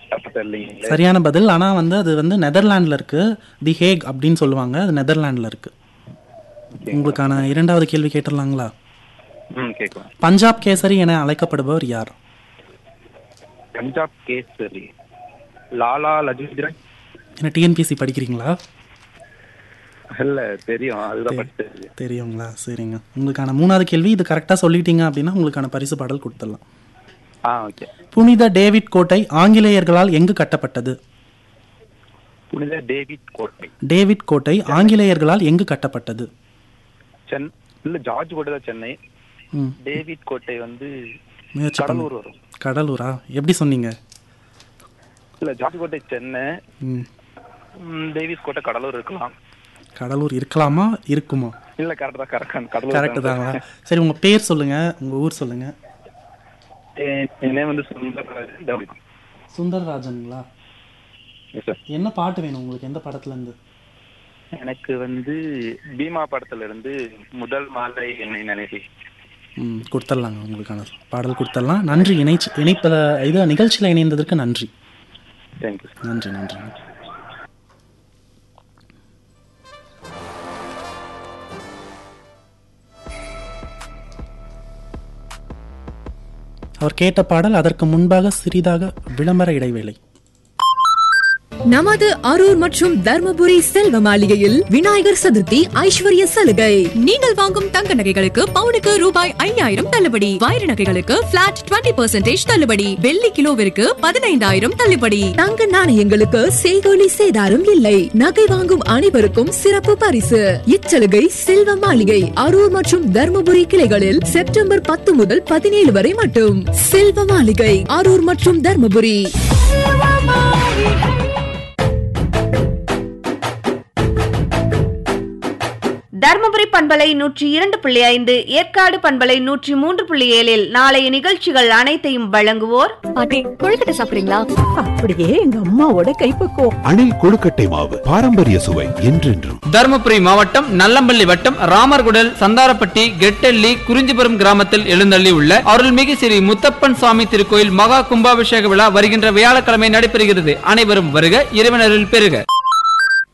அப்ப தெரியலீங்களே சரியான பதில் ஆனால் வந்து அது வந்து நெதர்லாண்டில் இருக்கு தி ஹேக் அப்படின்னு சொல்லுவாங்க அது நெதர்லாண்டில் இருக்கு உங்களுக்கான இரண்டாவது கேள்வி கேட்டுடலாங்களா ம் கேட்கலாம் பஞ்சாப் கேசரி என அழைக்கப்படுபவர் யார் பஞ்சாப் கேசரி லாலா லஜூத் ராய் என்ன டிஎன்பிசி படிக்கிறீங்களா இல்ல தெரியும் அதுதான் படிச்சது தெரியுங்களா சரிங்க உங்களுக்கான மூணாவது கேள்வி இது கரெக்டாக சொல்லிட்டீங்க அப்படின்னா உங்களுக்கான பரிசு பாடல் கொடுத்துடலாம் ஆ ஓகே புனித டேவிட் கோட்டை ஆங்கிலேயர்களால் எங்கு கட்டப்பட்டது புனித டேவிட் கோட்டை டேவிட் கோட்டை ஆங்கிலேயர்களால் எங்கு கட்டப்பட்டது சென் இல்ல ஜார்ஜ் கோட்டை தான் சென்னை ம் டேவிட் கோட்டை வந்து முயற்சி பண்ணுங்க. கடலூர் வரும் கடலூரா எப்படி சொன்னீங்க இல்ல ஜார்ஜ் கோட்டை சென்னை ம் ம், டேவிட் கோட்டை கடலூர் இருக்கலாம் கடலூர் இருக்கலாமா இருக்குமா இல்ல கரெக்ட் தான் கரெக்ட் கடலூர் கரெக்டு தாங்களா சரி உங்கள் பேர் சொல்லுங்க உங்கள் ஊர் சொல்லுங்க என்ன வந்து சுந்தரராஜன் டேவிட் சுந்தரராஜனுங்களா Yes, sir. என்ன பாட்டு வேணும் உங்களுக்கு எந்த படத்துல இருந்து எனக்கு வந்து பீமா படத்துல இருந்து முதல் மாலை என்னை நினைவி ம் கொடுத்துடலாங்க உங்களுக்கான பாடல் கொடுத்துடலாம் நன்றி இணைச்சு இணைப்ப இது நிகழ்ச்சியில் இணைந்ததற்கு நன்றி தேங்க்யூ நன்றி நன்றி அவர் கேட்ட பாடல் அதற்கு முன்பாக சிறிதாக விளம்பர இடைவேளை நமது அரூர் மற்றும் தர்மபுரி செல்வ மாளிகையில் விநாயகர் சதுர்த்தி ஐஸ்வர்ய சலுகை நீங்கள் வாங்கும் தங்க நகைகளுக்கு பவுனுக்கு ரூபாய் ஐயாயிரம் தள்ளுபடி வைர நகைகளுக்கு பிளாட் 20% தள்ளுபடி வெள்ளி கிலோவிற்கு பதினைந்தாயிரம் தள்ளுபடி தங்க நாணயங்களுக்கு செய்கோலி சேதாரம் இல்லை நகை வாங்கும் அனைவருக்கும் சிறப்பு பரிசு இச்சலுகை செல்வ மாளிகை அரூர் மற்றும் தர்மபுரி கிளைகளில் செப்டம்பர் பத்து முதல் பதினேழு வரை மட்டும் செல்வ மாளிகை அரூர் மற்றும் தர்மபுரி தர்மபுரி பண்பலை நூற்றி இரண்டு புள்ளி ஐந்து ஏற்காடு பண்பலை நூற்றி மூன்று புள்ளி ஏழில் நாளைய நிகழ்ச்சிகள் அனைத்தையும் வழங்குவோர் பாட்டி கொழுக்கட்டை சாப்பிடுறீங்களா அப்படியே எங்க அம்மாவோட கைப்பக்குவம் அணில் கொழுக்கட்டை மாவு பாரம்பரிய சுவை என்றென்றும் தருமபுரி மாவட்டம் நல்லம்பள்ளி வட்டம் ராமர்குடல் சந்தாரப்பட்டி கெட்டெல்லி குறிஞ்சிபுரம் கிராமத்தில் எழுந்தள்ளி உள்ள அருள்மிகு ஸ்ரீ முத்தப்பன் சுவாமி திருக்கோயில் மகா கும்பாபிஷேக விழா வருகின்ற வியாழக்கிழமை நடைபெறுகிறது அனைவரும் வருக இறைவனரில் பெறுக